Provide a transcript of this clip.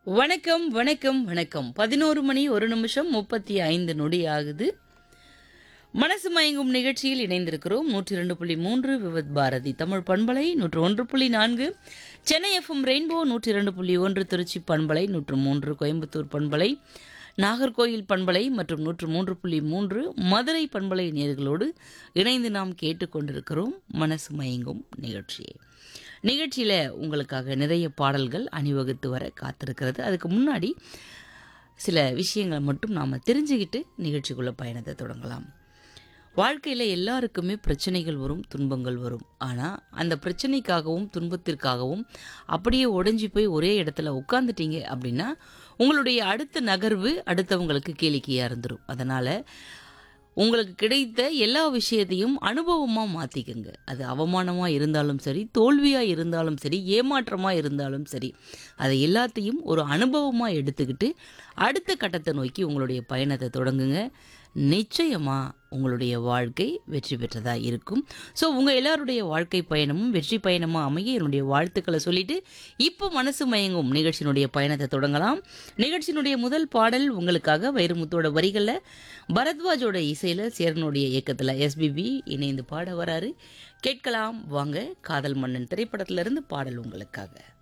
வணக்கம் வணக்கம் வணக்கம் பதினோரு மணி ஒரு நிமிஷம் முப்பத்தி ஐந்து நொடி ஆகுது மனசு மயங்கும் நிகழ்ச்சியில் இணைந்திருக்கிறோம் நூற்றி இரண்டு புள்ளி மூன்று விவத் பாரதி தமிழ் பண்பலை நூற்று ஒன்று புள்ளி நான்கு சென்னை எஃப்எம் ரெயின்போ நூற்றி இரண்டு புள்ளி ஒன்று திருச்சி பண்பலை நூற்று மூன்று கோயம்புத்தூர் பண்பலை நாகர்கோயில் பண்பலை மற்றும் நூற்று மூன்று புள்ளி மூன்று மதுரை பண்பலை நேர்களோடு இணைந்து நாம் கேட்டுக்கொண்டிருக்கிறோம் மனசு மயங்கும் நிகழ்ச்சியை நிகழ்ச்சியில் உங்களுக்காக நிறைய பாடல்கள் அணிவகுத்து வர காத்திருக்கிறது அதுக்கு முன்னாடி சில விஷயங்களை மட்டும் நாம் தெரிஞ்சுக்கிட்டு நிகழ்ச்சிக்குள்ள பயணத்தை தொடங்கலாம் வாழ்க்கையில் எல்லாருக்குமே பிரச்சனைகள் வரும் துன்பங்கள் வரும் ஆனால் அந்த பிரச்சனைக்காகவும் துன்பத்திற்காகவும் அப்படியே உடைஞ்சு போய் ஒரே இடத்துல உட்காந்துட்டீங்க அப்படின்னா உங்களுடைய அடுத்த நகர்வு அடுத்தவங்களுக்கு கேளிக்கையாக இருந்துடும் அதனால் உங்களுக்கு கிடைத்த எல்லா விஷயத்தையும் அனுபவமாக மாற்றிக்கங்க அது அவமானமாக இருந்தாலும் சரி தோல்வியாக இருந்தாலும் சரி ஏமாற்றமாக இருந்தாலும் சரி அதை எல்லாத்தையும் ஒரு அனுபவமாக எடுத்துக்கிட்டு அடுத்த கட்டத்தை நோக்கி உங்களுடைய பயணத்தை தொடங்குங்க நிச்சயமாக உங்களுடைய வாழ்க்கை வெற்றி பெற்றதாக இருக்கும் ஸோ உங்கள் எல்லாருடைய வாழ்க்கை பயணமும் வெற்றி பயணமாக அமைய என்னுடைய வாழ்த்துக்களை சொல்லிட்டு இப்போ மனசு மயங்கும் நிகழ்ச்சியினுடைய பயணத்தை தொடங்கலாம் நிகழ்ச்சியினுடைய முதல் பாடல் உங்களுக்காக வைரமுத்தோட வரிகளில் பரத்வாஜோட இசையில் சேரனுடைய இயக்கத்தில் எஸ்பிபி இணைந்து பாட வராரு கேட்கலாம் வாங்க காதல் மன்னன் திரைப்படத்திலிருந்து பாடல் உங்களுக்காக